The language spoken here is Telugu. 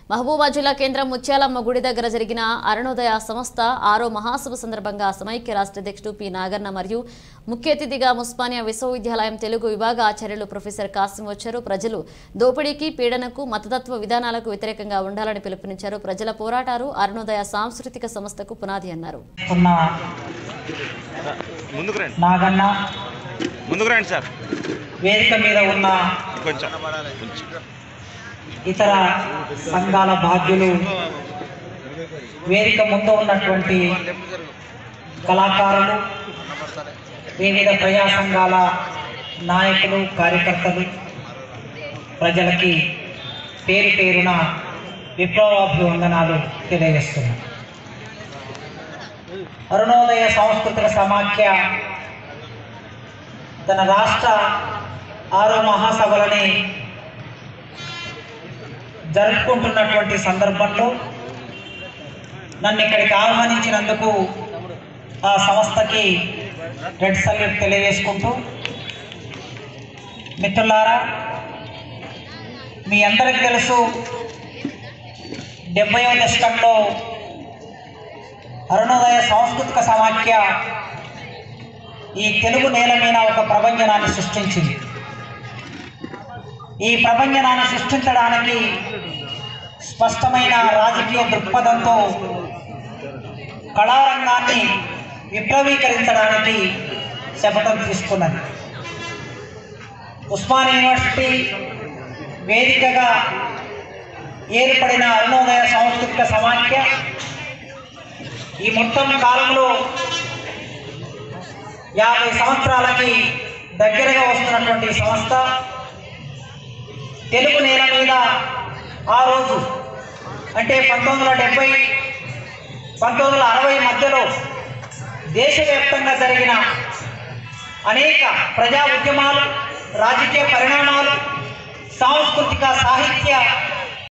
మహబూబా జిల్లా కేంద్రం ముత్యాలమ్మ గుడి దగ్గర జరిగిన అరుణోదయ సంస్థ ఆరో మహాసభ సందర్భంగా సమైక్య రాష్ట్ర అధ్యక్షుడు పి నాగన్న మరియు ముఖ్య అతిథిగా ముస్మానియా విశ్వవిద్యాలయం తెలుగు విభాగ ఆచార్యులు ప్రొఫెసర్ కాసిం వచ్చారు ప్రజలు దోపిడీకి పీడనకు మతతత్వ విధానాలకు వ్యతిరేకంగా ఉండాలని పిలుపునిచ్చారు ప్రజల పోరాటాలు అరుణోదయ సాంస్కృతిక సంస్థకు పునాది అన్నారు ఉన్న ముందుకు రండి నాగన్న ముందుకు రండి సార్ వేదిక మీద ఉన్న కొంచెం కొంచెం ఇతర సంఘాల బాధ్యులు వేదిక ముందు ఉన్నటువంటి కళాకారులు వివిధ ప్రజా సంఘాల నాయకులు కార్యకర్తలు ప్రజలకి పేరు పేరున విప్లవాభివందనాలు తెలియజేస్తున్నాం అరుణోదయ సాంస్కృతిక సమాఖ్య తన రాష్ట్ర ఆరో మహాసభలని జరుపుకుంటున్నటువంటి సందర్భంలో నన్ను ఇక్కడికి ఆహ్వానించినందుకు ఆ సంస్థకి రెడ్ సల్యూట్ తెలియజేసుకుంటూ మిత్రులారా మీ అందరికీ తెలుసు డెబ్బైవ దశకంలో అరుణోదయ సాంస్కృతిక సమాఖ్య ఈ తెలుగు నేల మీద ఒక ప్రభంజనాన్ని సృష్టించింది ఈ ప్రభంజనాన్ని సృష్టించడానికి స్పష్టమైన రాజకీయ దృక్పథంతో కళారంగాన్ని విప్లవీకరించడానికి శపథం తీసుకున్నది ఉస్మాన్ యూనివర్సిటీ వేదికగా ఏర్పడిన అరుణోదయ సాంస్కృతిక సమాఖ్య ఈ మొత్తం కాలంలో యాభై సంవత్సరాలకి దగ్గరగా వస్తున్నటువంటి ఈ సంస్థ తెలుగు నేల మీద ఆ రోజు అంటే పంతొమ్మిది వందల డెబ్బై పంతొమ్మిది వందల అరవై మధ్యలో దేశవ్యాప్తంగా జరిగిన అనేక ప్రజా ఉద్యమాలు రాజకీయ పరిణామాలు సాంస్కృతిక సాహిత్య